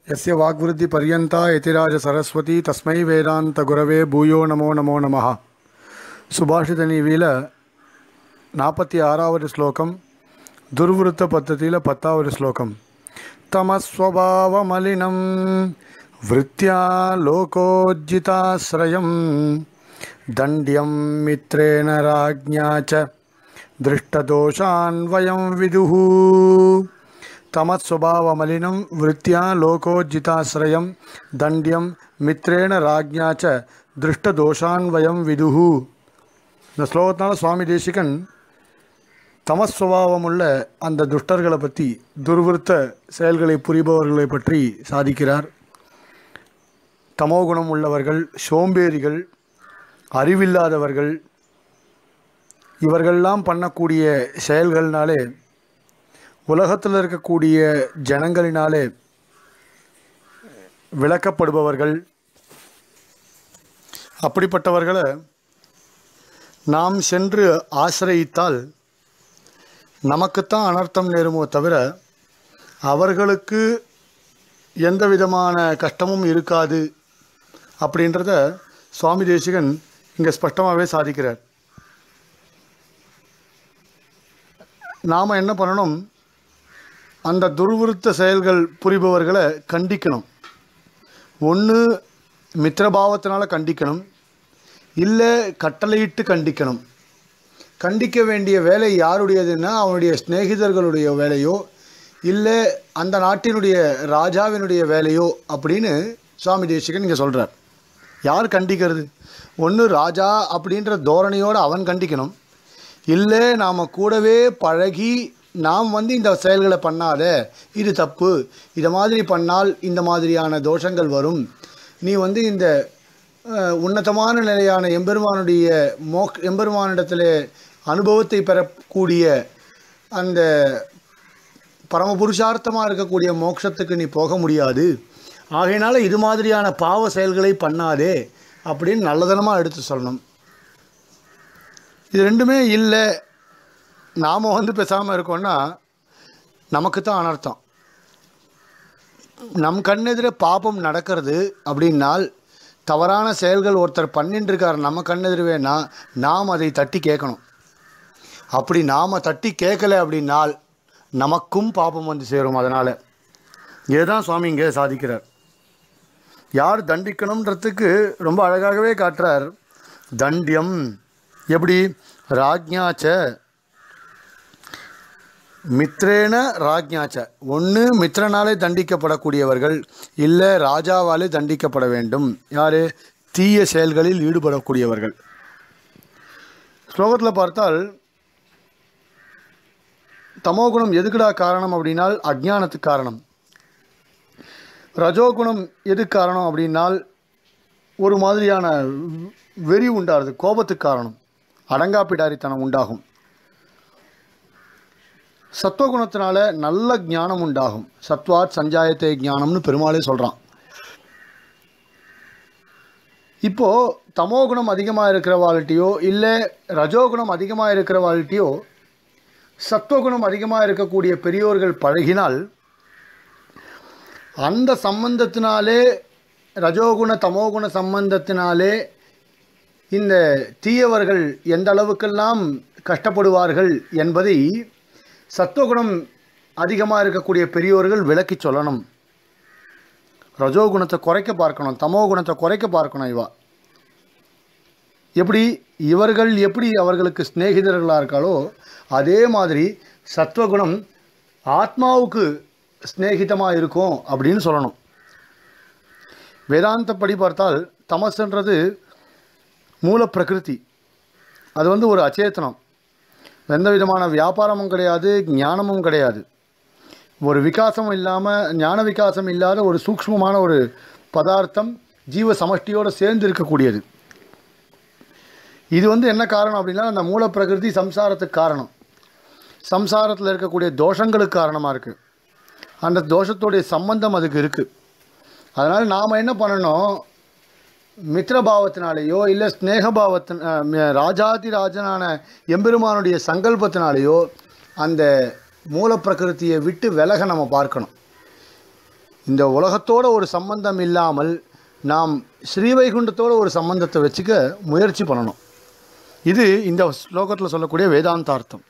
यस्य वाग्वृद्धिपर्यन्ता यतिराजसरस्वती तस्मै வேதாந்தகுரவே பூயோ நமோ நமோ நமः சுபாஷிதனிவியில் நாற்பத்தி ஆறாவது ஸ்லோகம் துர்விருத்த பத்ததியில் பத்தாவது ஸ்லோகம் தமஸ்வபாவமலினம் விருத்தியா லோகோஜிதாசிரயம் தண்ட்யம் மித்ரேண ராஜ்ஞா ச दृष्टदोषान्वयं विदुः तमत्स्वभावमलिनं वृत्त्या लोकोज्जिताश्रयं दण्ड्यं मित्रेण राज्ञा च திருஷ்டதோஷான்வயம் விதுஹு இந்த ஸ்லோகத்தினால சுவாமி தேசிகன் தமஸ்வபாவமுள்ள அந்த துஷ்டர்களை பற்றி துர்விருத்த செயல்களை புரிபவர்களை பற்றி சாதிக்கிறார் தமோகுணம் உள்ளவர்கள் சோம்பேறிகள் அறிவில்லாதவர்கள் இவர்கள்லாம் பண்ணக்கூடிய செயல்கள்னாலே உலகத்தில் இருக்கக்கூடிய ஜனங்களினாலே விளக்கப்படுபவர்கள் அப்படிப்பட்டவர்களை நாம் சென்று ஆசிரயித்தால் நமக்குத்தான் அனர்த்தம் நேருமோ தவிர அவர்களுக்கு எந்த விதமான கஷ்டமும் இருக்காது அப்படின்றத சுவாமி தேசிகன் இங்கே ஸ்பஷ்டமாகவே சாதிக்கிறார் நாம் என்ன பண்ணணும் அந்த துர்விருத்த செயல்கள் புரிபவர்களை கண்டிக்கணும் ஒன்று மித்திரபாவத்தினால கண்டிக்கணும் இல்லை கட்டளையிட்டு கண்டிக்கணும் கண்டிக்க வேண்டிய வேலை யாருடையதுன்னா அவனுடைய சிநேகிதர்களுடைய வேலையோ இல்லை அந்த நாட்டினுடைய ராஜாவினுடைய வேலையோ அப்படின்னு சுவாமி தேசிகன் இங்கே சொல்கிறார் யார் கண்டிக்கிறது ஒன்று ராஜா அப்படின்ற தோரணையோடு அவன் கண்டிக்கணும் இல்லை நாம் கூடவே பழகி நாம் வந்து இந்த செயல்களை பண்ணாத இது தப்பு இதை மாதிரி பண்ணால் இந்த மாதிரியான தோஷங்கள் வரும் நீ வந்து இந்த அஹ், உன்னதமான நிலையான எம்பெருமானுடைய மோக் எம்பெருமானிடத்தில் அனுபவத்தை பெறக்கூடிய அந்த பரமபுருஷார்த்தமாக இருக்கக்கூடிய மோட்சத்துக்கு நீ போக முடியாது ஆகையினால இது மாதிரியான பாவ செயல்களை பண்ணாதே அப்படின்னு நல்லதனமாக எடுத்து சொல்லணும் இது ரெண்டுமே இல்லை நாம் வந்து பேசாமல் இருக்கோம்னா நமக்கு தான் அனர்த்தம் நம் கண்ணெதிர பாபம் நடக்கிறது அப்படின்னால் தவறான செயல்கள் ஒருத்தர் பண்ணிட்டு இருக்கார் நம்ம கண்ணெதிரவேனா நாம் அதை தட்டி கேட்கணும் அப்படி நாம் தட்டி கேட்கல அப்படின்னால் நமக்கும் பாபம் வந்து சேரும் அதனால் இதுதான் சுவாமி இங்கே சாதிக்கிறார் யார் தண்டிக்கணுன்றதுக்கு ரொம்ப அழகாகவே காட்டுறார் தண்டியம் எப்படி ராஜ்ஞாச்ச மித்ரேன ராஜ்ஞாச்ச ஒன்று மித்ரனாலே தண்டிக்கப்படக்கூடியவர்கள் இல்லை ராஜாவாலே தண்டிக்கப்பட வேண்டும் யார் தீய செயல்களில் ஈடுபடக்கூடியவர்கள் ஸ்லோகத்தில் பார்த்தால் தமோகுணம் எதுக்குடா காரணம் அப்படின்னால் அஜ்ஞானத்துக்கு காரணம் ரஜோகுணம் எதுக்கு காரணம் அப்படின்னால் ஒரு மாதிரியான வெறி உண்டாருது கோபத்துக்கு காரணம் அடங்காப்பிடாரித்தனம் உண்டாகும் சத்துவகுணத்தினால நல்ல ஞானம் உண்டாகும் சத்வாத் சஞ்சாயத்தை ஞானம்னு பெருமாளே சொல்கிறான் இப்போ தமோகுணம் அதிகமாக இருக்கிற வாழ்ட்டியோ இல்லை ரஜோகுணம் அதிகமாக இருக்கிற வாழ்ட்டியோ சத்துவகுணம் அதிகமாக இருக்கக்கூடிய பெரியோர்கள் பழகினால் அந்த சம்பந்தத்தினாலே ரஜோகுண தமோகுண சம்பந்தத்தினாலே இந்த தீயவர்கள் எந்த அளவுக்கெல்லாம் கஷ்டப்படுவார்கள் என்பதை சத்துவகுணம் அதிகமாக இருக்கக்கூடிய பெரியோர்கள் விளக்கி சொல்லணும் ரஜோகுணத்தை குறைக்க பார்க்கணும் தமோ குணத்தை குறைக்க பார்க்கணும் இவா எப்படி இவர்கள் எப்படி அவர்களுக்கு சிநேகிதர்களாக இருக்காளோ அதே மாதிரி சத்வகுணம் ஆத்மாவுக்கு சிநேகிதமாக இருக்கும் அப்படின்னு சொல்லணும் வேதாந்தப்படி பார்த்தால் தமசுன்றது மூல பிரகிருதி அது வந்து ஒரு அச்சேதனம் எந்த விதமான வியாபாரமும் கிடையாது ஞானமும் கிடையாது ஒரு விகாசம் இல்லாமல் ஞான விகாசம் இல்லாத ஒரு சூக்ஷ்மமான ஒரு பதார்த்தம் ஜீவ சமஷ்டியோடு சேர்ந்து இருக்கக்கூடியது இது வந்து என்ன காரணம் அப்படின்னா அந்த மூல பிரகிருதி சம்சாரத்துக்கு காரணம் சம்சாரத்தில் இருக்கக்கூடிய தோஷங்களுக்கு காரணமாக இருக்குது அந்த தோஷத்துடைய சம்பந்தம் அதுக்கு இருக்குது அதனால் நாம் என்ன பண்ணணும் மித்ரபாவத்தினாலேயோ இல்லை ஸ்னேகபாவத்தின் அஹ், ம- ராஜாதி ராஜனான எம்பெருமானுடைய சங்கல்பத்தினாலேயோ அந்த மூல பிரகிருதியை விட்டு விலக நம்ம பார்க்கணும் இந்த உலகத்தோட ஒரு சம்பந்தம் இல்லாமல் நாம் ஸ்ரீவைகுண்டத்தோட ஒரு சம்பந்தத்தை வச்சுக்க முயற்சி பண்ணணும் இது இந்த ஸ்லோகத்தில் சொல்லக்கூடிய வேதாந்தார்த்தம்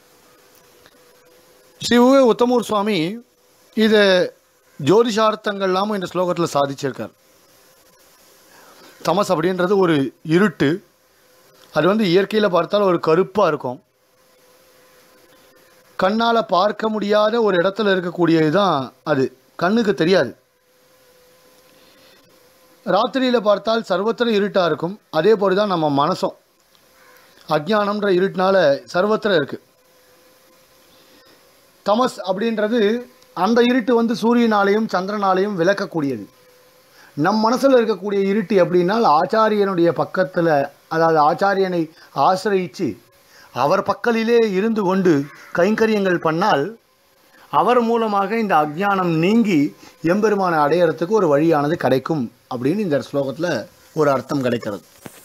ஸ்ரீ உவே உத்தமூர் சுவாமி இதை ஜோதிஷார்த்தங்கள்லாமும் இந்த ஸ்லோகத்தில் சாதிச்சிருக்கார் தமஸ் அப்படின்றது ஒரு இருட்டு அது வந்து இயற்கையில் பார்த்தால் ஒரு கருப்பாக இருக்கும் கண்ணால் பார்க்க முடியாத ஒரு இடத்துல இருக்கக்கூடியது தான் அது கண்ணுக்கு தெரியாது ராத்திரியில் பார்த்தால் சர்வத்திர இருட்டாக இருக்கும் அதே போல தான் நம்ம மனசும் அஜ்ஞானம்ன்ற இருட்டினால சர்வத்திர இருக்குது தமஸ் அப்படின்றது அந்த இருட்டு வந்து சூரியனாலையும் சந்திரனாலையும் விளக்கக்கூடியது நம் மனசில் இருக்கக்கூடிய இருட்டு எப்படின்னால் ஆச்சாரியனுடைய பக்கத்தில் அதாவது ஆச்சாரியனை ஆசிரயித்து அவர் பக்கலிலே இருந்து கொண்டு கைங்கரியங்கள் பண்ணால் அவர் மூலமாக இந்த அஜ்ஞானம் நீங்கி எம்பெருமானை அடையறதுக்கு ஒரு வழியானது கிடைக்கும் அப்படின்னு இந்த ஸ்லோகத்தில் ஒரு அர்த்தம் கிடைக்கிறது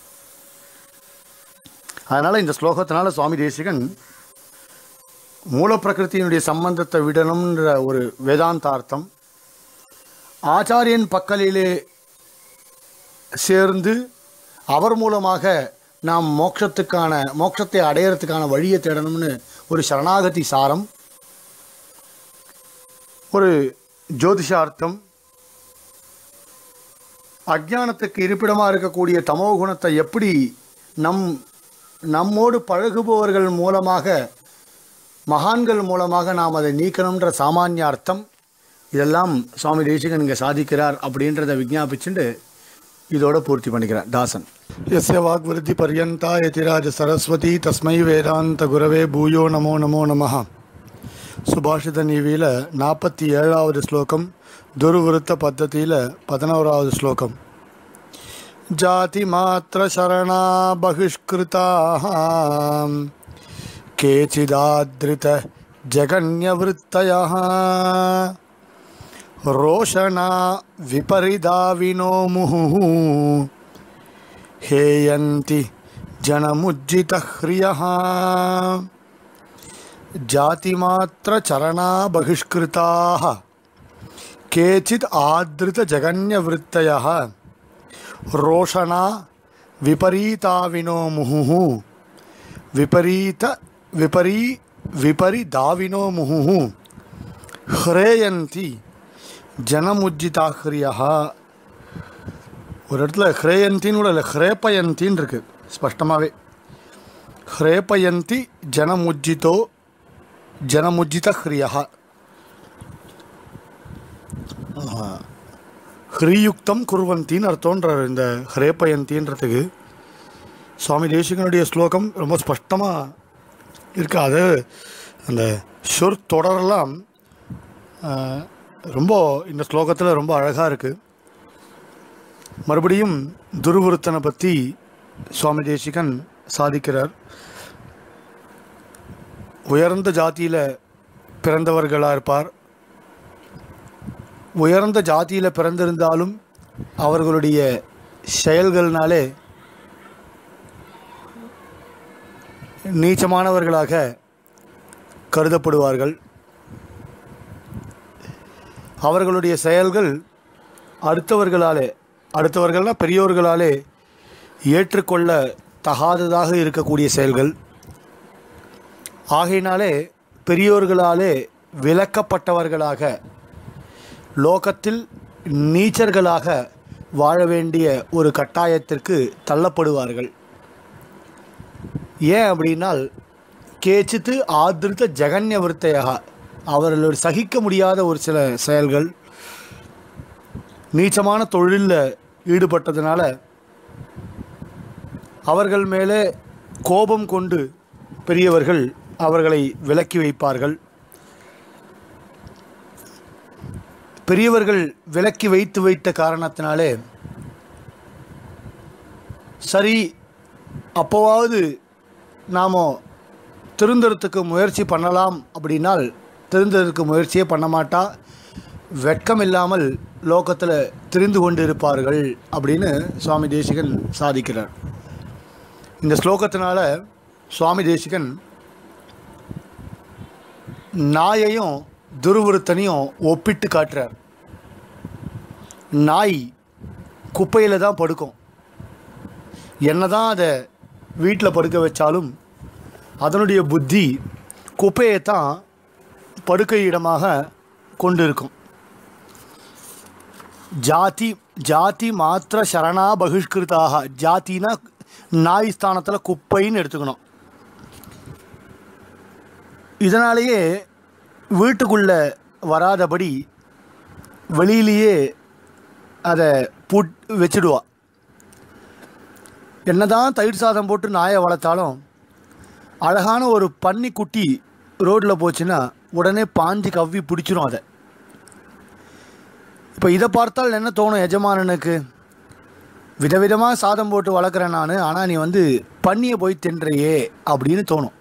அதனால் இந்த ஸ்லோகத்தினால சுவாமி தேசிகன் மூலப்பிரகிருத்தியினுடைய சம்பந்தத்தை விடணுன்ற ஒரு வேதாந்தார்த்தம் ஆச்சாரியன் பக்கலிலே சேர்ந்து அவர் மூலமாக நாம் மோட்சத்துக்கான மோட்சத்தை அடையறதுக்கான வழியை தேடணும்னு ஒரு சரணாகதி சாரம் ஒரு ஜோதிஷார்த்தம் அஜ்ஞானத்துக்கு இருப்பிடமாக இருக்கக்கூடிய தமோ குணத்தை எப்படி நம் நம்மோடு பழகுபவர்கள் மூலமாக மகான்கள் மூலமாக நாம் அதை நீக்கணுன்ற சாமானிய அர்த்தம் இதெல்லாம் சுவாமி தேசிகன் இங்கே சாதிக்கிறார் அப்படின்றத விஜாபிச்சுட்டு இதோட பூர்த்தி பண்ணிக்கிறார் தாசன் எஸ்ய வாக்விருத்தி பர்யந்தா யதிராஜ சரஸ்வதி தஸ்மை வேதாந்த குரவே பூயோ நமோ நமோ நமஹ சுபாஷித நீவியில் நாற்பத்தி ஏழாவது ஸ்லோகம் துருவிருத்த பத்ததியில் பதினோராவது ஸ்லோகம் ஜாதி மாத்திர சரணா பகிஷ்கிருதாக கேச்சிதாத்ரித ஜகன்யவృత్తயः रोषणा विपरिदाविनो मुहुः हेयन्ति जनमुज्जितह्रियः जातिमात्रचरणा बहिष्कृताः केचित् आदृतजगन्यवृत्तयः रोषणा विपरीताविनो मुहुः विपरीत विपरी विपरिदाविनो मुहुः ஹ்ரேயந்தி ஜனமுஜிதாஹ்ரியா ஒரு இடத்துல ஹ்ரேயந்தின்னு கூட இல்லை ஹ்ரேப்பயந்தின்னு இருக்கு ஸ்பஷ்டமாகவே ஹ்ரேப்பயந்தி ஜனமுஜிதோ ஜனமுஜித ஹ்ரியா ஹ்ரீயுக்தம் குர்வந்தின்னு அர்த்தம்ன்றார் இந்த ஹ்ரேப்பயந்தின்றதுக்கு சுவாமி தேசிகனுடைய ஸ்லோகம் ரொம்ப ஸ்பஷ்டமாக இருக்கு அது அந்த சொற் தொடரெல்லாம் ஆஹ், ரொம்ப இந்த ஸ்லோகத்தில் ரொம்ப அழகாக இருக்குது மறுபடியும் துருவருத்தனை பற்றி சுவாமி தேசிகன் சாதிக்கிறார் உயர்ந்த ஜாதியில் பிறந்தவர்களாக இருப்பார் உயர்ந்த ஜாதியில் பிறந்திருந்தாலும் அவர்களுடைய செயல்கள்னாலே நீச்சமானவர்களாக கருதப்படுவார்கள் அவர்களுடைய செயல்கள் அடுத்தவர்களாலே அடுத்தவர்கள்னா பெரியோர்களாலே ஏற்றுக்கொள்ள தகாததாக இருக்கக்கூடிய செயல்கள் ஆகையினாலே பெரியோர்களாலே விலக்கப்பட்டவர்களாக லோகத்தில் நீச்சர்களாக வாழ வேண்டிய ஒரு கட்டாயத்திற்கு தள்ளப்படுவார்கள் ஏன் அப்படின்னால் கேச்சித்து ஆதிருத்த ஜெகன்ய விருத்தையாக அவர்களோடு சகிக்க முடியாத ஒரு சில செயல்கள் நீச்சமான தொழிலில் ஈடுபட்டதுனால அவர்கள் மேலே கோபம் கொண்டு பெரியவர்கள் அவர்களை விலக்கி வைப்பார்கள் பெரியவர்கள் விலக்கி வைத்து வைத்த காரணத்தினாலே சரி அப்போவாவது நாம் திருந்தறதுக்கு முயற்சி பண்ணலாம் அப்படின்னால் திருந்தறதுக்கு முயற்சியே பண்ண மாட்டா வெட்கம் இல்லாமல் லோகத்தில் திரிந்து கொண்டு இருப்பார்கள் அப்படின்னு சுவாமி தேசிகன் சாதிக்கிறார் இந்த ஸ்லோகத்தினால சுவாமி தேசிகன் நாயையும் துருவருத்தனையும் ஒப்பிட்டு காட்டுறார் நாய் குப்பையில் தான் படுக்கும் என்ன தான் அதை வீட்டில் படுக்க வச்சாலும் அதனுடைய புத்தி குப்பையை தான் படுக்கை இடமாக கொண்டு இருக்கும் ஜாதி ஜாதி மாத்திர சரணா பகிஷ்கிருதாக ஜாத்தினா நாய் ஸ்தானத்தில் குப்பைன்னு எடுத்துக்கணும் இதனாலேயே வீட்டுக்குள்ளே வராதபடி வெளியிலேயே அதை புட் வச்சிடுவா என்னதான் தயிர் சாதம் போட்டு நாயை வளர்த்தாலும் அழகான ஒரு பன்னிக்குட்டி ரோட்டில் போச்சுன்னா உடனே பாஞ்சு கவ்வி பிடிச்சிரும் அதை இப்போ இதை பார்த்தால் என்ன தோணும் எஜமானனுக்கு விதவிதமாக சாதம் போட்டு வளர்க்குறேன் நான் ஆனால் நீ வந்து பன்னியை போய் தின்றையே அப்படின்னு தோணும்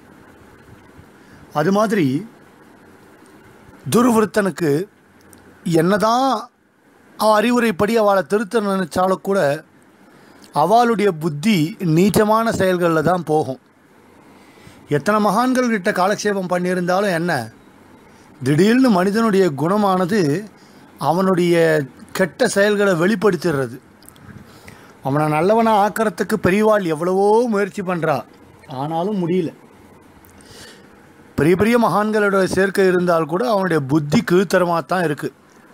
அது மாதிரி துருவிருத்தனுக்கு என்னதான் அவ அறிவுரைப்படி அவளை திருத்த நினைச்சாலும் கூட அவளுடைய புத்தி நீச்சமான செயல்களில் தான் போகும் எத்தனை மகான்கள் கிட்ட காலக்ஷேபம் பண்ணியிருந்தாலும் என்ன திடீர்னு மனிதனுடைய குணமானது அவனுடைய கெட்ட செயல்களை வெளிப்படுத்திடுறது அவனை நல்லவனை ஆக்கிறதுக்கு பெரியவாள் எவ்வளவோ முயற்சி பண்ணுறா ஆனாலும் முடியல பெரிய பெரிய மகான்களோட சேர்க்கை இருந்தால் கூட அவனுடைய புத்தி கீழ்த்தரமாக தான் இருக்குது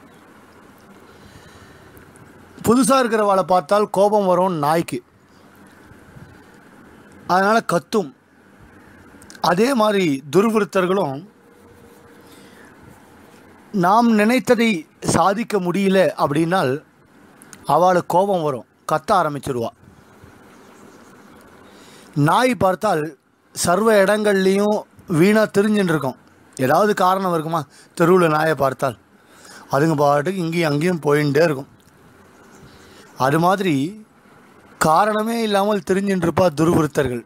புதுசாக இருக்கிறவாளை பார்த்தால் கோபம் வரும் நாய்க்கு அதனால் கத்தும் அதே மாதிரி துர்விருத்தர்களும் நாம் நினைத்ததை சாதிக்க முடியல அப்படின்னால் அவளுக்கு கோபம் வரும் கத்த ஆரம்பிச்சிருவா நாய் பார்த்தால் சர்வ இடங்கள்லேயும் வீணாக தெரிஞ்சுட்டு இருக்கும் ஏதாவது காரணம் இருக்குமா தெருவில் நாயை பார்த்தால் அதுங்க பாட்டுக்கு இங்கேயும் அங்கேயும் போயிட்டே இருக்கும் அது மாதிரி காரணமே இல்லாமல் தெரிஞ்சுட்டு இருப்பா துர்விருத்தர்கள்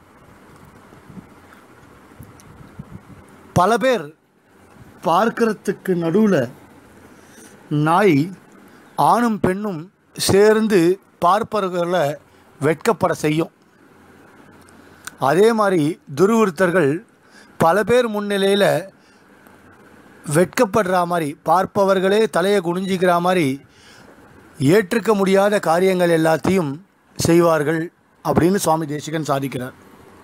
பல பேர் பார்க்கறதுக்கு நடுவில் நாய் ஆணும் பெண்ணும் சேர்ந்து பார்ப்பவர்களை வெட்கப்பட செய்யும் அதே மாதிரி துருவிருத்தர்கள் பல பேர் முன்னிலையில் வெட்கப்படுற மாதிரி பார்ப்பவர்களே தலையை குனிஞ்சிக்கிற மாதிரி ஏற்றுக்க முடியாத காரியங்கள் எல்லாத்தையும் செய்வார்கள் அப்படின்னு சுவாமி தேசிகன் சாதிக்கிறார்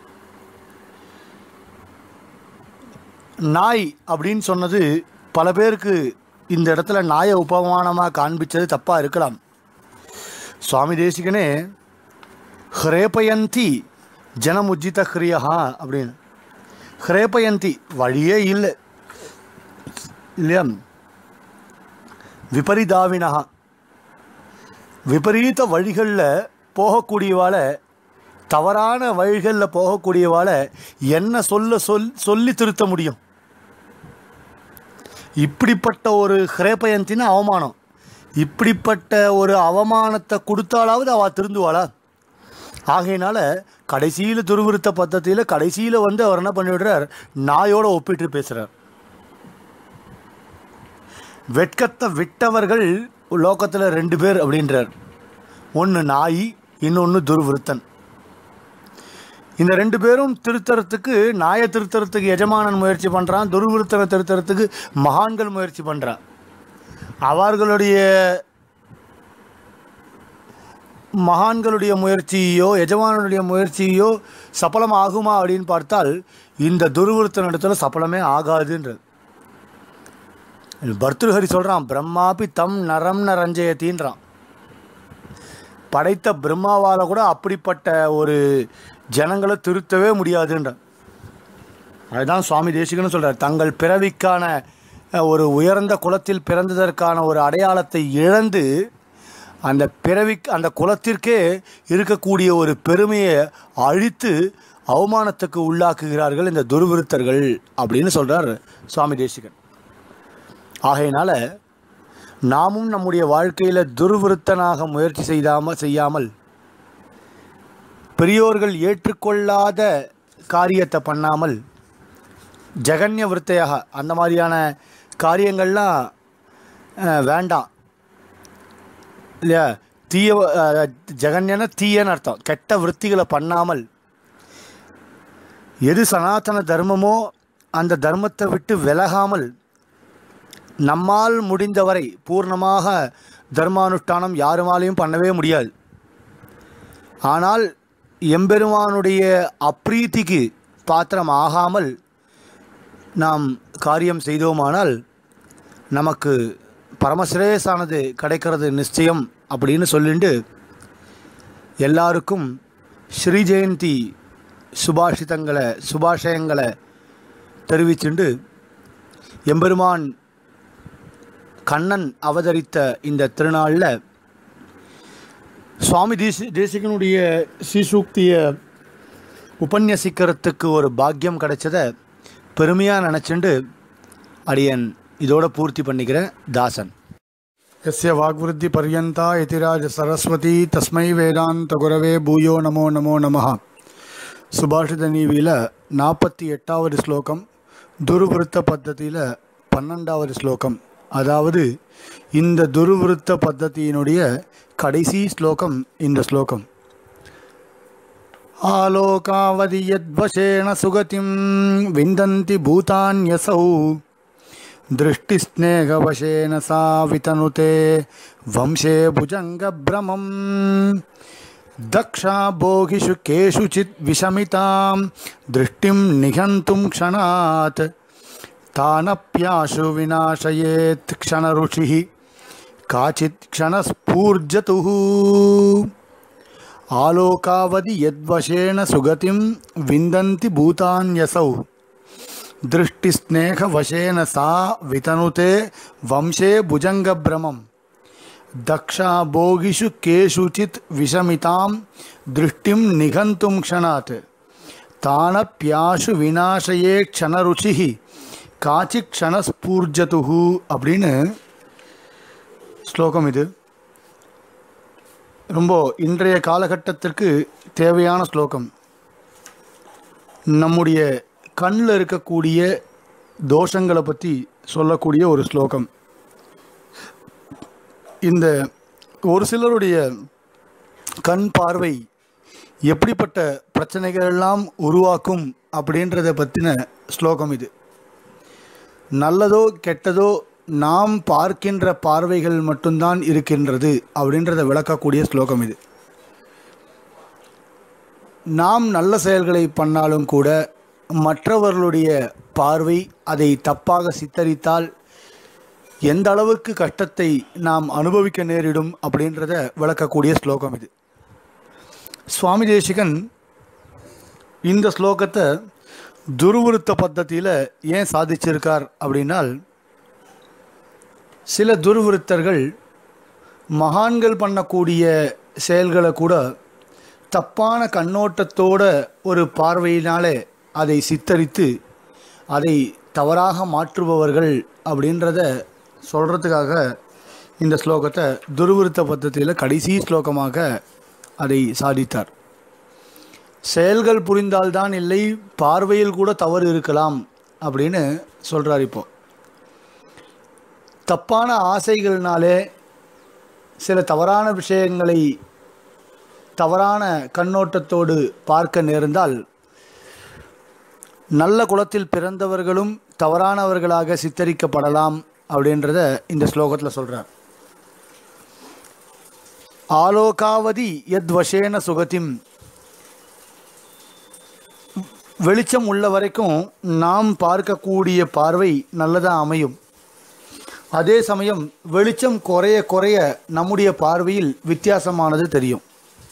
நாய் அப்படின்னு சொன்னது பல பேருக்கு இந்த இடத்துல நாயை உபமானமாக காண்பிச்சது தப்பாக இருக்கலாம் சுவாமி தேசிகனே ஹ்ரேபயந்தி ஜனமுஜித ஹ்ரியா அப்படின்னு ஹ்ரேபயந்தி வழியே இல்லை இல்லையா விபரிதாவினா விபரீத வழிகளில் போகக்கூடியவாளை தவறான வழிகளில் போகக்கூடியவாளை என்ன சொல்ல சொல் சொல்லி திருத்த முடியும் இப்படிப்பட்ட ஒரு ஹிரேபயந்தின அவமானம் இப்படிப்பட்ட ஒரு அவமானத்தை கொடுத்தாலாவது அவள் திருந்துவாளா ஆகையினால கடைசியில் துருவிருத்த பద్ధதியில் கடைசியில் வந்து அவர் என்ன பண்ணிவிடுறார் நாயோட ஒப்பிட்டு பேசுகிறார் வெட்கத்தை விட்டவர்கள் லோகத்தில் ரெண்டு பேர் அப்படின்றார் ஒன்று நாய் இன்னொன்று துர்விருத்தன் இந்த ரெண்டு பேரும் திருத்தறத்துக்கு நாயை திருத்தறத்துக்கு எஜமானன் முயற்சி பண்ணுறான் துர்விருத்தனை திருத்தறத்துக்கு மகான்கள் முயற்சி பண்ணுறான் அவர்களுடைய மகான்களுடைய முயற்சியோ எஜமானனுடைய முயற்சியோ சபலம் ஆகுமா அப்படின்னு பார்த்தால் இந்த துர்விருத்தன் இடத்துல சபலமே ஆகாதுன்றது பர்திருஹரி சொல்கிறான் பிரம்மாபி தம் நரம் நரஞ்சயத்தின்றான் படைத்த பிரம்மாவால் கூட அப்படிப்பட்ட ஒரு ஜனங்களை திருத்தவே முடியாதுன்றான் அதுதான் சுவாமி தேசிகன்னு சொல்கிறார் தங்கள் பிறவிக்கான அஹ், ஒரு உயர்ந்த குலத்தில் பிறந்ததற்கான ஒரு அடையாளத்தை இழந்து அந்த பிறவி அந்த குலத்திற்கே இருக்கக்கூடிய ஒரு பெருமையை அழித்து அவமானத்துக்கு உள்ளாக்குகிறார்கள் இந்த துர்விருத்தர்கள் அப்படின்னு சொல்கிறார் சுவாமி தேசிகன் ஆகையினால நாமும் நம்முடைய வாழ்க்கையில் துர்விருத்தனாக முயற்சி செய்தாம செய்யாமல் பெரியோர்கள் ஏற்றுக்கொள்ளாத காரியத்தை பண்ணாமல் ஜெகன்ய விருத்தையாக அந்த மாதிரியான காரியங்கள்லாம் அஹ், வேண்டாம் இல்லையா தீய அஹ், ஜெகன்யன தீயன்னு அர்த்தம் கெட்ட விருத்திகளை பண்ணாமல் எது சனாதன தர்மமோ அந்த தர்மத்தை விட்டு விலகாமல் நம்மால் முடிந்தவரை பூர்ணமாக தர்மானுஷ்டானம் யாருமாலையும் பண்ணவே முடியாது ஆனால் எம்பெருமானுடைய அப்ரீத்திக்கு பாத்திரம் ஆகாமல் நாம் காரியம் செய்தோமானால் நமக்கு பரமசிரேயஸானது கிடைக்கிறது நிச்சயம் அப்படின்னு சொல்லிட்டு எல்லாருக்கும் ஸ்ரீ ஜெயந்தி சுபாஷிதங்களை சுபாஷயங்களை தெரிவிச்சுண்டு எம்பெருமான் கண்ணன் அவதரித்த இந்த திருநாளில் சுவாமி தேசி தேசிகனுடைய ஸ்ரீசூக்தியை உபன்யசிக்கிறதுக்கு ஒரு பாக்கியம் கிடைச்சதை பெருமையாக நினச்சிண்டு அடியன் இதோட பூர்த்தி பண்ணிக்கிறேன் தாசன் यस्य वाग्वृद्धिपर्यन्ता यतिराज सरस्वती तस्मै வேதாந்தகுரவே பூயோ நமோ நமோ நமः சுபாஷித நீவியில் நாற்பத்தி எட்டாவது ஸ்லோகம் துருவிருத்த பத்ததியில் பன்னெண்டாவது ஸ்லோகம் அதாவது இந்த துருவிருத்த பத்ததியினுடைய கடைசி ஸ்லோகம் இந்த ஸ்லோகம் ஆலோகாவதி யத்வசேன சுகதிம் விந்தந்தி பூதான்யசௌ दृष्टिस्नेहवशेन सा वितनुते वंशे भुजङ्गभ्रमम् दक्षा भोगिषु केषुचित् विषमितां दृष्टिं निघन्तुं क्षणात् तानप्याशु विनाशयेत् क्षणऋषिः काचित् क्षणस्फूर्जतुः आलोकावधि यद्वशेन सुगतिं विन्दन्ति भूतान्यसौ दृष्टिस्नेहवशेन सा वितनुते वंशे भुजङ्गभ्रमं दक्षा भोगिषु केषुचित् विषमितां दृष्टिं निघन्तुं क्षणात् தானப்பியாசு விநாசயே க்ஷணருச்சிஹி காச்சி க்ஷணஸ்பூர்ஜதுஹு அப்படின்னு ஸ்லோகம் இது ரொம்ப இன்றைய காலகட்டத்திற்கு தேவையான ஸ்லோகம் நம்முடைய கண்ணில் இருக்கக்கூடிய தோஷங்களை பற்றி சொல்லக்கூடிய ஒரு ஸ்லோகம் இந்த ஒரு சிலருடைய கண் பார்வை எப்படிப்பட்ட பிரச்சனைகள் எல்லாம் உருவாக்கும் அப்படின்றத பற்றின ஸ்லோகம் இது நல்லதோ கெட்டதோ நாம் பார்க்கின்ற பார்வைகள் மட்டும்தான் இருக்கின்றது அப்படின்றத விளக்கக்கூடிய ஸ்லோகம் இது நாம் நல்ல செயல்களை பண்ணாலும் கூட மற்றவர்களுடைய பார்வை அதை தப்பாக சித்தரித்தால் எந்த அளவுக்கு கஷ்டத்தை நாம் அனுபவிக்க நேரிடும் அப்படின்றத விளக்கக்கூடிய ஸ்லோகம் இது சுவாமி தேசிகன் இந்த ஸ்லோகத்தை துருவிருத்த பத்தத்தியில் ஏன் சாதிச்சிருக்கார் அப்படின்னால் சில துருவிருத்தர்கள் மகான்கள் பண்ணக்கூடிய செயல்களை கூட தப்பான கண்ணோட்டத்தோட ஒரு பார்வையினாலே அதை சித்தரித்து அதை தவறாக மாற்றுபவர்கள் அப்படின்றத சொல்கிறதுக்காக இந்த ஸ்லோகத்தை துருவிருத்த பத்தத்தியில் கடைசி ஸ்லோகமாக அதை சாதித்தார் செயல்கள் புரிந்தால்தான் இல்லை பார்வையில் கூட தவறு இருக்கலாம் அப்படின்னு சொல்கிறார் இப்போ தப்பான ஆசைகள்னாலே சில தவறான விஷயங்களை தவறான கண்ணோட்டத்தோடு பார்க்க நேர்ந்தால் நல்ல குலத்தில் பிறந்தவர்களும் தவறானவர்களாக சித்தரிக்கப்படலாம் அப்படின்றத இந்த ஸ்லோகத்தில் சொல்கிறார் ஆலோகாவதி யத் வசேன சுகத்திம் வெளிச்சம் உள்ள வரைக்கும் நாம் பார்க்கக்கூடிய பார்வை நல்லதாக அமையும் அதே சமயம் வெளிச்சம் குறைய குறைய நம்முடைய பார்வையில் வித்தியாசமானது தெரியும்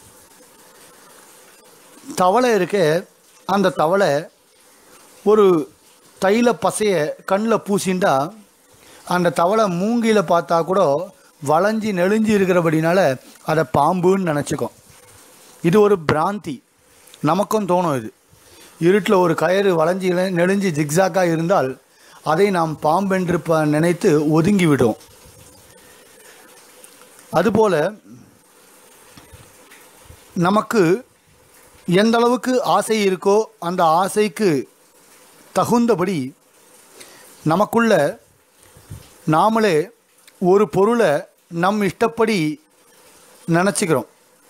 தவளை இருக்க அந்த தவளை ஒரு தைல பசைய கண்ணில் பூசிண்டா அந்த தவளை மூங்கில பார்த்தா கூட வளைஞ்சி நெளிஞ்சு இருக்கிறபடினால அதை பாம்புன்னு நினச்சிக்கும் இது ஒரு பிராந்தி நமக்கும் தோணும் இது இருட்டில் ஒரு கயிறு வளைஞ்சி இழ- நெளிஞ்சு ஜிக்ஸாக்காக இருந்தால் அதை நாம் பாம்பென்று ப நினைத்து ஒதுங்கி விடும் அதுபோல நமக்கு எந்த அளவுக்கு ஆசை இருக்கோ அந்த ஆசைக்கு தகுந்தபடி நமக்குள்ள நாமளே ஒரு பொருளை நம் இஷ்டப்படி நினச்சிக்கிறோம்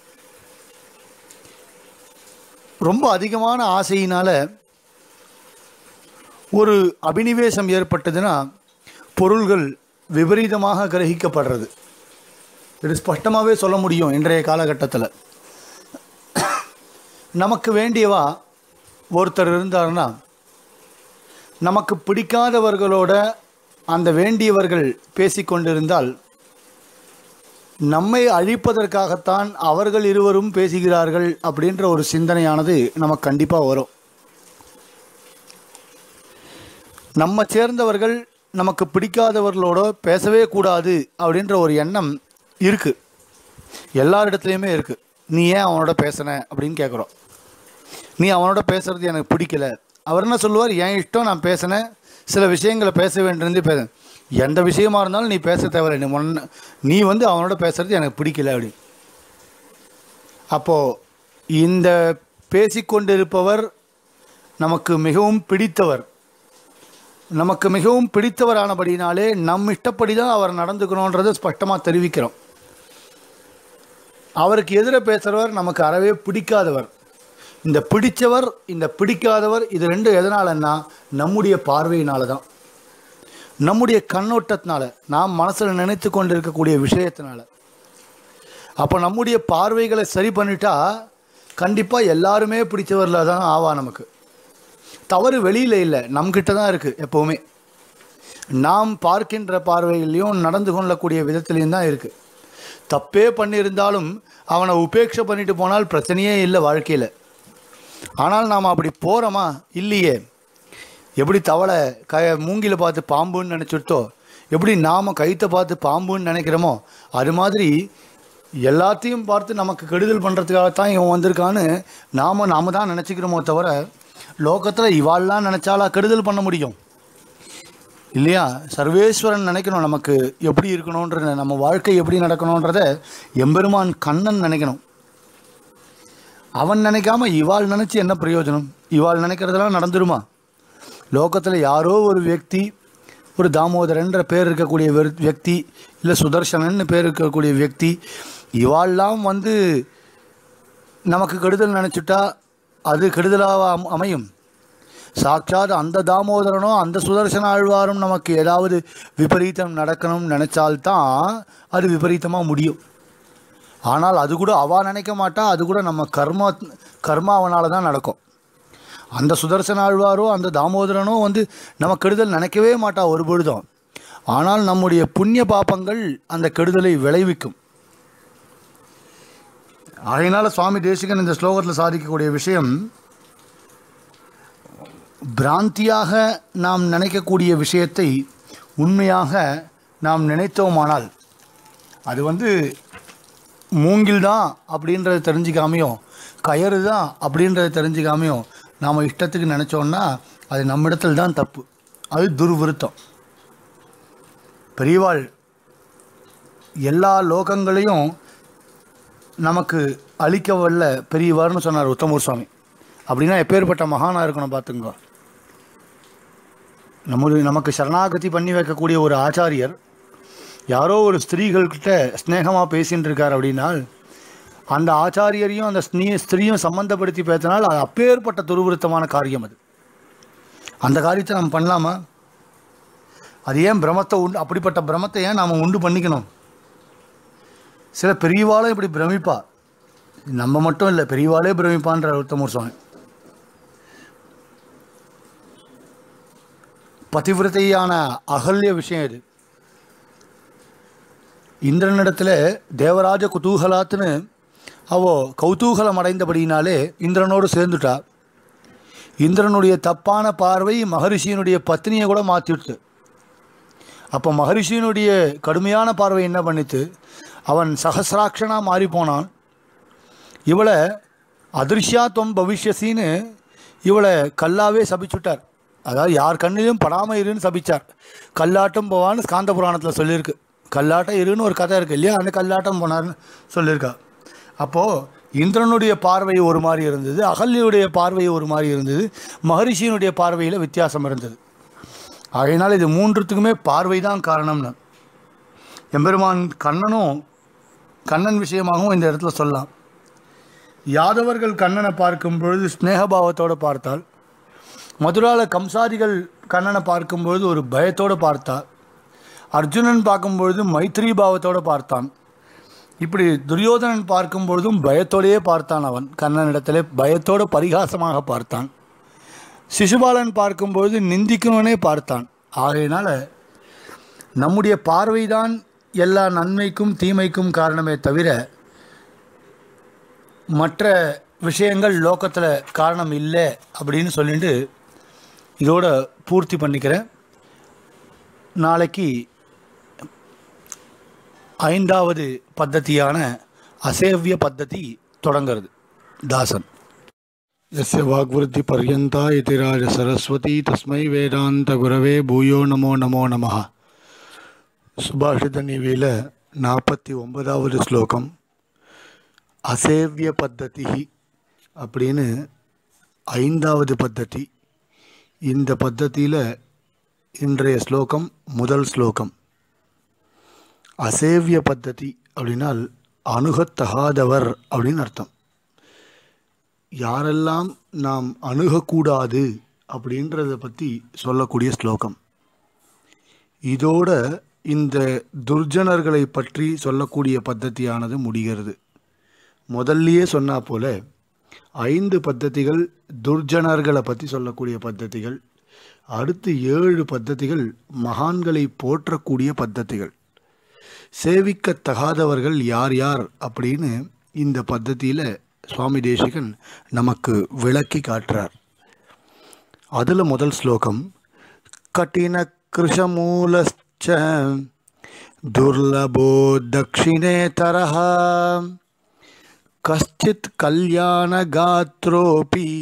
ரொம்ப அதிகமான ஆசையினால் ஒரு அபினிவேசம் ஏற்பட்டதுன்னா பொருள்கள் விபரீதமாக கிரகிக்கப்படுறது இது ஸ்பஷ்டமாகவே சொல்ல முடியும் இன்றைய காலகட்டத்தில் நமக்கு வேண்டியவா ஒருத்தர் இருந்தாருன்னா நமக்கு பிடிக்காதவர்களோட அந்த வேண்டியவர்கள் பேசிக்கொண்டிருந்தால் நம்மை அழிப்பதற்காகத்தான் அவர்கள் இருவரும் பேசுகிறார்கள் அப்படின்ற ஒரு சிந்தனையானது நமக்கு கண்டிப்பாக வரும் நம்ம சேர்ந்தவர்கள் நமக்கு பிடிக்காதவர்களோட பேசவே கூடாது அப்படின்ற ஒரு எண்ணம் இருக்குது எல்லாரிடத்துலையுமே இருக்குது நீ ஏன் அவனோட பேசுன அப்படின்னு கேட்குறோம் நீ அவனோட பேசுறது எனக்கு பிடிக்கல அவர் என்ன சொல்லுவார் என் இஷ்டம் நான் பேசினேன் சில விஷயங்களை பேச வேண்டியிருந்து பேச எந்த விஷயமா இருந்தாலும் நீ பேச தேவையில்லை நீ முன்ன நீ வந்து அவனோட பேசுறது எனக்கு பிடிக்கல அப்படி அப்போது இந்த பேசிக்கொண்டிருப்பவர் நமக்கு மிகவும் பிடித்தவர் நமக்கு மிகவும் பிடித்தவரானபடினாலே நம் இஷ்டப்படி தான் அவர் நடந்துக்கணுன்றதை ஸ்பஷ்டமாக தெரிவிக்கிறோம் அவருக்கு எதிர பேசுகிறவர் நமக்கு அறவே பிடிக்காதவர் இந்த பிடிச்சவர் இந்த பிடிக்காதவர் இது ரெண்டும் எதனாலன்னா நம்முடைய பார்வையினால தான் நம்முடைய கண்ணோட்டத்தினால நாம் மனசில் நினைத்து கொண்டிருக்கக்கூடிய விஷயத்தினால அப்போ நம்முடைய பார்வைகளை சரி பண்ணிட்டா கண்டிப்பாக எல்லாருமே பிடிச்சவரில் தான் ஆவா நமக்கு தவறு வெளியில் இல்லை நம்மக்கிட்ட தான் இருக்குது எப்போவுமே நாம் பார்க்கின்ற பார்வையிலையும் நடந்து கொள்ளக்கூடிய விதத்துலேயும் தான் இருக்குது தப்பே பண்ணியிருந்தாலும் அவனை உபேட்சை பண்ணிட்டு போனால் பிரச்சனையே இல்லை வாழ்க்கையில் ஆனால் நாம் அப்படி போகிறோமா இல்லையே எப்படி தவளை க மூங்கில பார்த்து பாம்புன்னு நினச்சிருத்தோ எப்படி நாம் கைத்தை பார்த்து பாம்புன்னு நினைக்கிறோமோ அது மாதிரி எல்லாத்தையும் பார்த்து நமக்கு கெடுதல் பண்ணுறதுக்காகத்தான் இவன் வந்திருக்கான்னு நாம் நாம தான் நினச்சிக்கிறோமோ தவிர லோகத்தில் இவாள்லாம் நினச்சாலா கெடுதல் பண்ண முடியும் இல்லையா சர்வேஸ்வரன் நினைக்கணும் நமக்கு எப்படி இருக்கணுன்ற நம்ம வாழ்க்கை எப்படி நடக்கணுன்றத எம்பெருமான் கண்ணன் நினைக்கணும் அவன் நினைக்காம இவாள் நினச்சி என்ன பிரயோஜனம் இவாள் நினைக்கிறதெல்லாம் நடந்துருமா லோகத்தில் யாரோ ஒரு व्यक्ति ஒரு தாமோதரன்ற பேர் இருக்கக்கூடிய வெறு- व्यक्ति இல்லை சுதர்சனன்னு பேர் இருக்கக்கூடிய व्यक्ति இவாள்லாம் வந்து நமக்கு கெடுதல் நினச்சிட்டா அது கெடுதலாக அம்- அமையும் சாட்சாத் அந்த தாமோதரனோ அந்த சுதர்சன ஆழ்வாரும் நமக்கு ஏதாவது விபரீதம் நடக்கணும்னு நினச்சால்தான் அது விபரீதமாக முடியும் ஆனால் அது கூட அவா நினைக்க மாட்டா அது கூட நம்ம கர்மா கர்மாவனால தான் நடக்கும் அந்த சுதர்சன ஆழ்வாரோ அந்த தாமோதரனோ வந்து நம்ம கெடுதல் நினைக்கவே மாட்டா ஒரு பொழுதும் ஆனால் நம்முடைய புண்ணிய பாப்பங்கள் அந்த கெடுதலை விளைவிக்கும் அதனால சுவாமி தேசிகன் இந்த ஸ்லோகத்தில் சாதிக்கக்கூடிய விஷயம் பிராந்தியாக நாம் நினைக்கக்கூடிய விஷயத்தை உண்மையாக நாம் நினைத்தோமானால் அது வந்து மூங்கில் தான் அப்படின்றத தெரிஞ்சுக்காமையும் கயறு தான் அப்படின்றத தெரிஞ்சுக்காமையும் நாம் இஷ்டத்துக்கு நினச்சோன்னா அது நம்மிடத்தில் தான் தப்பு அது துர்விருத்தம் பெரியவாள் எல்லா லோகங்களையும் நமக்கு அழிக்க வல்ல பெரியவார்னு சொன்னார் உத்தமூர் சுவாமி அப்படின்னா எப்பேற்பட்ட மகானாக இருக்கணும் பார்த்துங்க நம்முடைய நமக்கு சரணாகதி பண்ணி வைக்கக்கூடிய ஒரு ஆச்சாரியர் யாரோ ஒரு ஸ்திரீகள்கிட்ட ஸ்நேகமாக பேசின்னு இருக்கார் அப்படின்னால் அந்த ஆச்சாரியரையும் அந்த ஸ்னீ ஸ்திரீயும் சம்மந்தப்படுத்தி பேசினால் அது அப்பேற்பட்ட துருவிருத்தமான காரியம் அது அந்த காரியத்தை நம்ம பண்ணலாமா அது ஏன் பிரமத்தை உண்டு அப்படிப்பட்ட பிரமத்தை ஏன் நாம் உண்டு பண்ணிக்கணும் சில பெரியவாளும் இப்படி பிரமிப்பா நம்ம மட்டும் இல்லை பெரியவாளே பிரமிப்பான்ற உத்தமூர் சுவாமி பதிவிரதையான அகல்ய விஷயம் இது இந்திரனிடத்தில் தேவராஜ குதூகலாத்துன்னு அவோ கௌதூகலம் அடைந்தபடியினாலே இந்திரனோடு சேர்ந்துட்டா இந்திரனுடைய தப்பான பார்வை மகரிஷியினுடைய பத்னியை கூட மாற்றிடுத்து அப்போ மகரிஷியினுடைய கடுமையான பார்வை என்ன பண்ணித்து அவன் சகசிராட்சனாக மாறி போனான் இவளை அதிர்ஷ்யாத்வம் பவிஷ்யசின்னு இவளை கல்லாவே சபிச்சுட்டார் அதாவது யார் கண்ணிலும் படாமல் இருன்னு சபிச்சார் கல்லாட்டம் போவான்னு ஸ்காந்த புராணத்தில் சொல்லியிருக்கு கல்லாட்டம் இருன்னு ஒரு கதை இருக்குது இல்லையா அந்த கல்லாட்டம் போனார்னு சொல்லியிருக்கா அப்போது இந்திரனுடைய பார்வை ஒரு மாதிரி இருந்தது அகல்யுடைய பார்வை ஒரு மாதிரி இருந்தது மகரிஷியினுடைய பார்வையில் வித்தியாசம் இருந்தது ஆகையினால் இது மூன்றுத்துக்குமே பார்வை தான் காரணம்னு எம்பெருமான் கண்ணனும் கண்ணன் விஷயமாகவும் இந்த இடத்துல சொல்லலாம் யாதவர்கள் கண்ணனை பார்க்கும் பொழுது ஸ்நேகபாவத்தோடு பார்த்தால் மதுரால கம்சாதிகள் கண்ணனை பார்க்கும்பொழுது ஒரு பயத்தோடு பார்த்தார் அர்ஜுனன் பார்க்கும்பொழுது மைத்திரி பாவத்தோடு பார்த்தான் இப்படி துரியோதனன் பார்க்கும் பொழுதும் பயத்தோடையே பார்த்தான் அவன் கண்ணனிடத்திலே பயத்தோடு பரிகாசமாக பார்த்தான் சிசுபாலன் பார்க்கும்பொழுது நிந்திக்கணும்னே பார்த்தான் ஆகையினால நம்முடைய பார்வைதான் எல்லா நன்மைக்கும் தீமைக்கும் காரணமே தவிர மற்ற விஷயங்கள் லோகத்தில் காரணம் இல்லை அப்படின்னு சொல்லிட்டு இதோட பூர்த்தி பண்ணிக்கிறேன் நாளைக்கு ஐந்தாவது பத்ததியான அசேவிய பத்ததி தொடங்கிறது தாசன் यस्य वाग्वृद्धि पर्यन्ता इति राज सरस्वती तस्मै வேதாந்த குரவே பூயோ நமோ நமோ நமः சுபாஷித நிவியில் நாற்பத்தி ஒன்பதாவது ஸ்லோகம் அசேவிய பத்ததி அப்படின்னு ஐந்தாவது பத்ததி இந்த பத்ததியில் இன்றைய ஸ்லோகம் முதல் ஸ்லோகம் அசேவிய பத்ததி அப்படின்னால் அணுகத்தகாதவர் அப்படின்னு அர்த்தம் யாரெல்லாம் நாம் அணுகக்கூடாது அப்படின்றத பற்றி சொல்லக்கூடிய ஸ்லோகம் இதோட இந்த துர்ஜனர்களை பற்றி சொல்லக்கூடிய பத்ததியானது முடிகிறது முதல்லயே சொன்னா போல ஐந்து பத்ததிகள் துர்ஜனர்களை பற்றி சொல்லக்கூடிய பத்ததிகள் அடுத்து ஏழு பத்ததிகள் மகான்களை போற்றக்கூடிய பத்ததிகள் சேவிக்கத்தகாதவர்கள் யார் யார் அப்படின்னு இந்த பத்ததியில் சுவாமி தேசிகன் நமக்கு விளக்கி காட்டுறார் அதில் முதல் ஸ்லோகம் கட்டின கிருஷமூலச்ச துர்லபோ தட்சிணே தரஹ கஷ்டித் கல்யாணகாத்ரோபி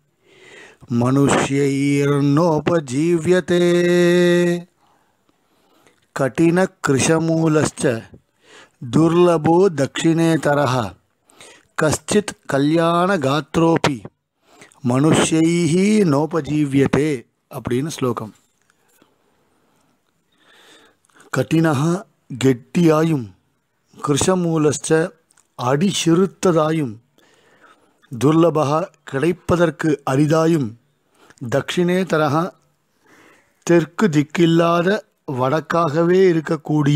மனுஷ்யைர்னோபஜீவியதே कठिनकृशमूलश्च दुर्लभो दक्षिणेतरः कश्चित् कल्याणगात्रोपि மனுஷைஹ நோபஜீவியதே அப்படின்னு ஸ்லோகம் கட்டினக கெட்டியாயும் கிருஷமூலஸ்ச அடி சிறுத்ததாயும் துர்லபக கிடைப்பதற்கு அரிதாயும் தட்சிணே தரக தெற்கு திக்கில்லாத வடக்காகவே இருக்கக்கூடிய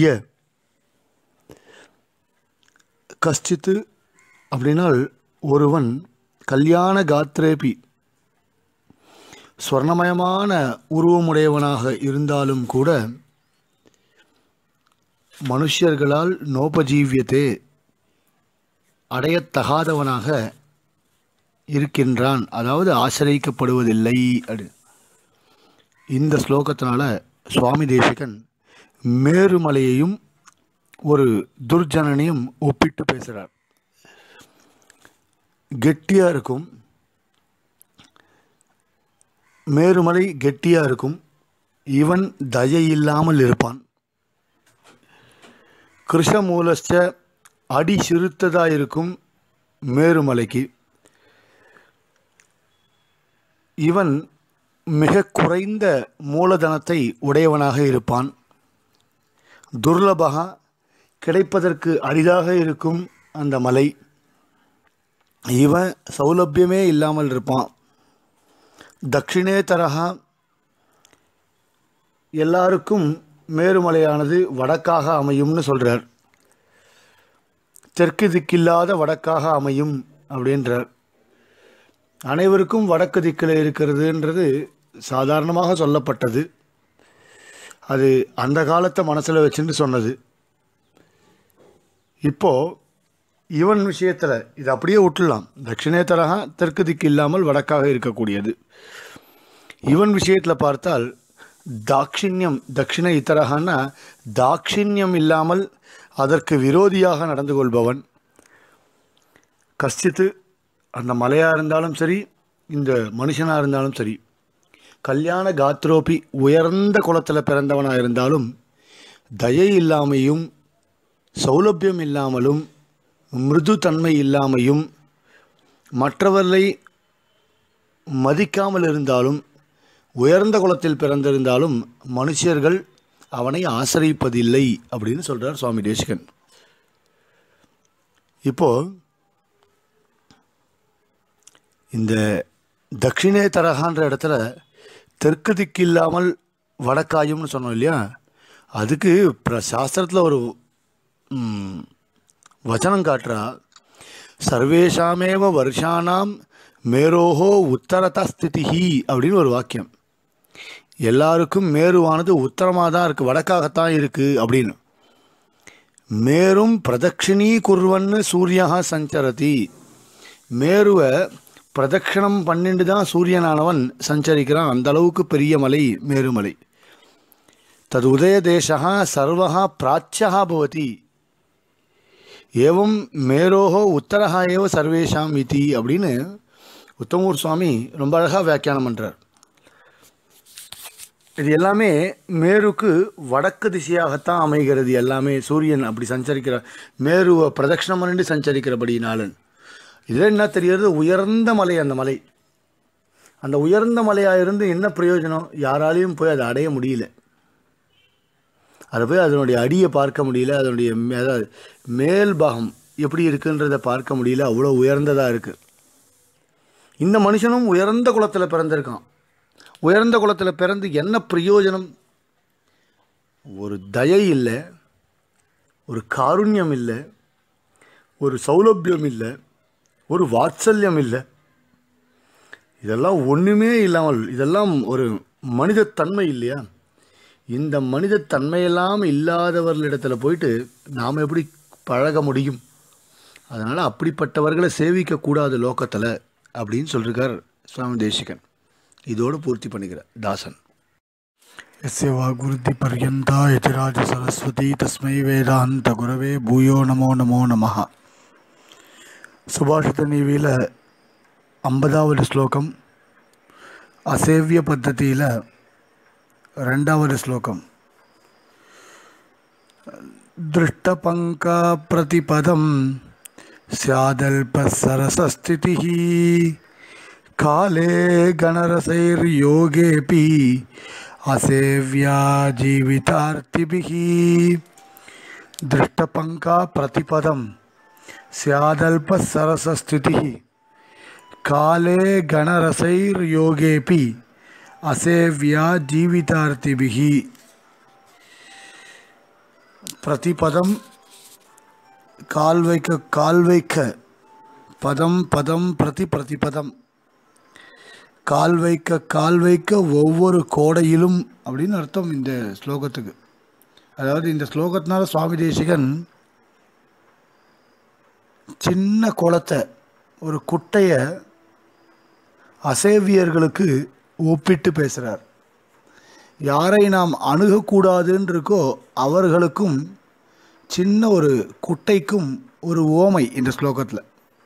கஷ்டித்து அப்படின்னால் ஒருவன் கல்யாண காத்ரேபி ஸ்வர்ணமயமான உருவமுடையவனாக இருந்தாலும் கூட மனுஷர்களால் நோபஜீவியத்தே அடையத்தகாதவனாக இருக்கின்றான் அதாவது ஆசிரியக்கப்படுவதில்லை அப்படி இந்த ஸ்லோகத்தினால சுவாமி தேசிகன் மேருமலையையும் ஒரு துர்ஜனனையும் ஒப்பிட்டு பேசுகிறார் கெட்டியாக இருக்கும் மேருமலை கெட்டியாக இருக்கும் இவன் தயை இல்லாமல் இருப்பான் கிருஷமூலஸ்ட அடி சிறுத்ததாக இருக்கும் மேருமலைக்கு இவன் மிக குறைந்த மூலதனத்தை உடையவனாக இருப்பான் துர்லபகா கிடைப்பதற்கு அரிதாக இருக்கும் அந்த மலை இவன் சௌலபியமே இல்லாமல் இருப்பான் தட்சிணே தரகா எல்லாருக்கும் மேருமலையானது வடக்காக அமையும்னு சொல்கிறார் தெற்கு திக்கில்லாத வடக்காக அமையும் அப்படின்றார் அனைவருக்கும் வடக்கு திக்கில் இருக்கிறதுன்றது சாதாரணமாக சொல்லப்பட்டது அது அந்த காலத்தை மனசில் வச்சுன்னு சொன்னது இப்போது இவன் விஷயத்தில் இது அப்படியே விட்டுடலாம் தட்சிணேத்தரகா தெற்கு திக்கு இல்லாமல் வடக்காக இருக்கக்கூடியது இவன் விஷயத்தில் பார்த்தால் தாட்சிணியம் தட்சிண இத்தரகான்னா தாட்சிணியம் இல்லாமல் அதற்கு விரோதியாக நடந்து கொள்பவன் கஷ்டித்து அந்த மலையாக இருந்தாலும் சரி இந்த மனுஷனாக இருந்தாலும் சரி கல்யாண காத்ரோபி உயர்ந்த குலத்தில் பிறந்தவனாக இருந்தாலும் தயை இல்லாமையும் சௌலபியம் இல்லாமலும் மிருது தன்மை இல்லாமையும் மற்றவர்களை மதிக்காமல் இருந்தாலும் உயர்ந்த குலத்தில் பிறந்திருந்தாலும் மனுஷர்கள் அவனை ஆசிரிப்பதில்லை அப்படின்னு சொல்கிறார் சுவாமி தேசிகன் இப்போ இந்த தட்சிணே தரகான்ற இடத்துல தெற்கு திக்கு இல்லாமல் வடக்காயும்னு சொன்னோம் இல்லையா அதுக்கு பிர சாஸ்திரத்தில் ஒரு ம், வச்சனம் காட்டுறா சர்வேஷாமேவ வருஷானாம் மேரோஹோ உத்தரத ஸ்திதிஹி அப்படின்னு ஒரு வாக்கியம் எல்லாருக்கும் மேருவானது உத்தரமாக தான் இருக்குது வடக்காகத்தான் இருக்குது அப்படின்னு மேரும் பிரதட்சிணீ குர்வன்னு சூரியா சஞ்சரதி மேருவை பிரதட்சணம் பண்ணிட்டு தான் சூரியனானவன் சஞ்சரிக்கிறான் அந்த அளவுக்கு பெரிய மலை மேருமலை தது உதயதேசா சர்வா பிராச்சியா பவதி ஏவம் மேரோஹோ உத்தரஹா ஏவ சர்வேஷாம் இதி அப்படின்னு உத்தமூர் சுவாமி ரொம்ப அழகாக வியாக்கியானம் பண்ணுறார் இது எல்லாமே மேருக்கு வடக்கு திசையாகத்தான் அமைகிறது எல்லாமே சூரியன் அப்படி சஞ்சரிக்கிற மேருவை பிரதட்சணம் பண்ணிட்டு சஞ்சரிக்கிறபடினாலன் இதில் என்ன தெரிகிறது உயர்ந்த மலை அந்த மலை அந்த உயர்ந்த மலையாக இருந்து என்ன பிரயோஜனம் யாராலையும் போய் அதை அடைய முடியல அதை போய் அதனுடைய அடியை பார்க்க முடியல அதனுடைய மே- அதாவது மேல் பாகம் எப்படி இருக்குன்றதை பார்க்க முடியல அவ்வளோ உயர்ந்ததாக இருக்குது இந்த மனுஷனும் உயர்ந்த குலத்தில் பிறந்திருக்கான் உயர்ந்த குலத்தில் பிறந்து என்ன பிரயோஜனம் ஒரு தயை இல்லை ஒரு காருண்யம் இல்லை ஒரு சௌலபியம் இல்லை ஒரு வாத்சல்யம் இல்லை இதெல்லாம் ஒன்றுமே இல்லாமல் இதெல்லாம் ஒரு மனிதத்தன்மை இல்லையா இந்த மனிதத்தன்மையெல்லாம் இல்லாதவர்களிடத்தில் போயிட்டு நாம் எப்படி பழக முடியும் அதனால் அப்படிப்பட்டவர்களை சேவிக்கக்கூடாது லோகத்தில் அப்படின்னு சொல்லியிருக்கார் சுவாமி தேசிகன் இதோடு பூர்த்தி பண்ணிக்கிறார் தாசன் यस्य वाग्वृद्धिपर्यन्ता यतिराजसरस्वती तस्मै वेदान्तगुरवे भूयो नमो नमो நமः சுபாஷித நீவியில் ஐம்பதாவது ஸ்லோகம் அசேவிய பத்ததியில் ரெண்டாவது ஸ்லோகம் दृष्टपङ्का प्रतिपदं स्यादल्पसरसस्थितिः काले गणरसैर्योगेऽपि असेव्या जीवितार्तिभिः दृष्टपङ्का प्रतिपदं स्यादल्पसरसस्थितिः काले गणरसैर्योगेऽपि असेव्या जीवितार्तिभिः பிரதிபதம் கால் வைக்க கால் வைக்க பதம் பதம் பிரதி பிரதிபதம் கால் வைக்க கால் வைக்க ஒவ்வொரு கோடையிலும் அப்படின்னு அர்த்தம் இந்த ஸ்லோகத்துக்கு அதாவது இந்த ஸ்லோகத்தினால சுவாமி தேசிகன் சின்ன குளத்தை ஒரு குட்டையை அசேவியர்களுக்கு ஒப்பிட்டு பேசுகிறார் யாரை நாம் அணுகக்கூடாதுன்னு இருக்கோ அவர்களுக்கும் சின்ன ஒரு குட்டைக்கும் ஒரு ஓமை இந்த ஸ்லோகத்தில்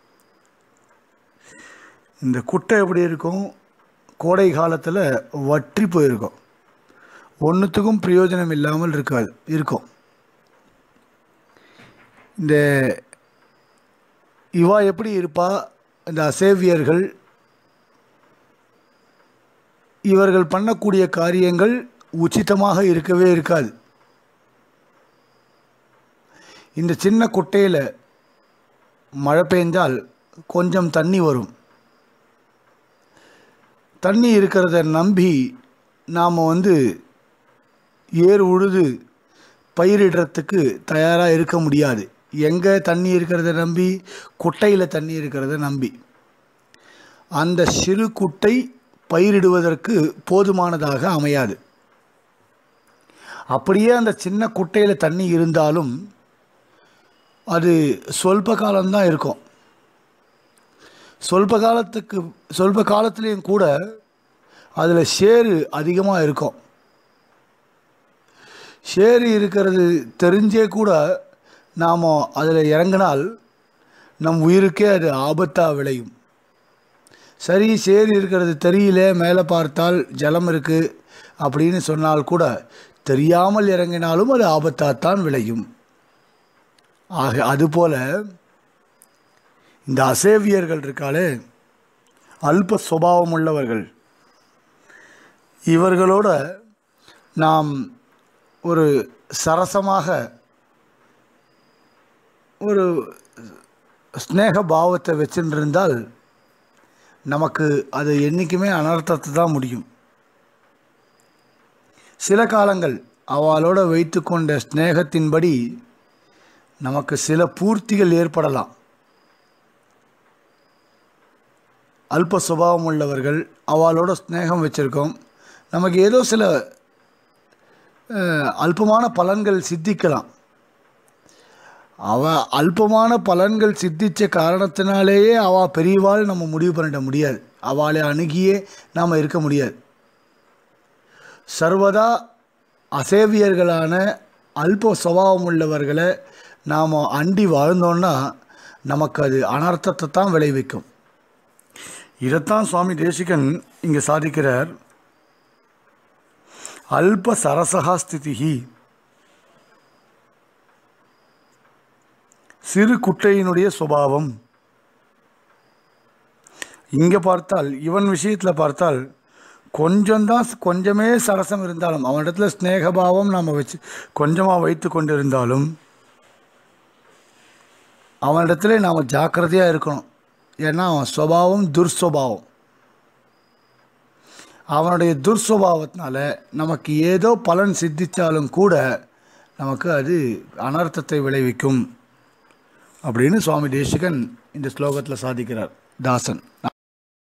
இந்த குட்டை எப்படி இருக்கும் கோடை காலத்தில் வற்றி போயிருக்கும் ஒன்றுத்துக்கும் பிரயோஜனம் இல்லாமல் இருக்காது இருக்கும் இந்த இவா எப்படி இருப்பா இந்த அசேவியர்கள் இவர்கள் பண்ணக்கூடிய காரியங்கள் உச்சிதமாக இருக்கவே இருக்காது இந்த சின்ன குட்டையில் மழை பெஞ்சால் கொஞ்சம் தண்ணி வரும் தண்ணி இருக்கிறத நம்பி நாம் வந்து ஏர் உழுது பயிரிடுறதுக்கு தயாராக இருக்க முடியாது எங்கே தண்ணி இருக்கிறத நம்பி குட்டையில் தண்ணி இருக்கிறத நம்பி அந்த சிறு குட்டை பயிரிடுவதற்கு போதுமானதாக அமையாது அப்படியே அந்த சின்ன குட்டையில் தண்ணி இருந்தாலும் அது சொல்ப காலம்தான் இருக்கும் சொல்ப காலத்துக்கு சொல்ப காலத்துலேயும் கூட அதில் சேறு அதிகமாக இருக்கும் சேறு இருக்கிறது தெரிஞ்சே கூட நாம் அதில் இறங்கினால் நம் உயிருக்கே அது ஆபத்தாக விளையும் சரி சேறு இருக்கிறது தெரியல மேலே பார்த்தால் ஜலம் இருக்குது அப்படின்னு சொன்னால் கூட தெரியாமல் இறங்கினாலும் அது ஆபத்தாகத்தான் விளையும் ஆக அதுபோல இந்த அசேவியர்கள் இருக்காளே அல்ப சுபாவம் உள்ளவர்கள் இவர்களோட நாம் ஒரு சரசமாக ஒரு ஸ்நேக பாவத்தை வச்சுட்டு இருந்தால் நமக்கு அது என்றைக்குமே அனர்த்தத்தை தான் முடியும் சில காலங்கள் அவளோட வைத்துக்கொண்ட ஸ்நேகத்தின்படி நமக்கு சில பூர்த்திகள் ஏற்படலாம் அல்ப சுபாவம் உள்ளவர்கள் அவளோட ஸ்நேகம் வச்சுருக்கோம் நமக்கு ஏதோ சில அஹ், அல்பமான பலன்கள் சித்திக்கலாம் அவ அல்பமான பலன்கள் சித்திச்ச காரணத்தினாலேயே அவ பெரியவாள் நம்ம முடிவு பண்ணிட முடியாது அவளை அணுகியே நாம் இருக்க முடியாது சர்வதா அசேவியர்களான அல்ப சுபாவம் உள்ளவர்களை நாம் அண்டி வாழ்ந்தோன்னா நமக்கு அது அனர்த்தத்தை தான் விளைவிக்கும் இதைத்தான் சுவாமி தேசிகன் இங்கே சாதிக்கிறார் அல்ப சரசகா ஸ்திதிஹி சிறு குட்டையினுடைய சுபாவம் இங்கே பார்த்தால் இவன் விஷயத்தில் பார்த்தால் கொஞ்சம்தான் கொஞ்சமே சரசம் இருந்தாலும் அவனிடத்துல ஸ்நேகபாவம் நாம் வச்சு கொஞ்சமாக வைத்து கொண்டிருந்தாலும் அவனிடத்துல நாம் ஜாக்கிரதையாக இருக்கணும் ஏன்னா அவன் சுபாவம் துர்ஸ்வபாவம் அவனுடைய துர்ஸ்வபாவத்தினால நமக்கு ஏதோ பலன் சித்திச்சாலும் கூட நமக்கு அது அனர்த்தத்தை விளைவிக்கும் அப்படின்னு சுவாமி தேசிகன் இந்த ஸ்லோகத்தில் சாதிக்கிறார் தாசன்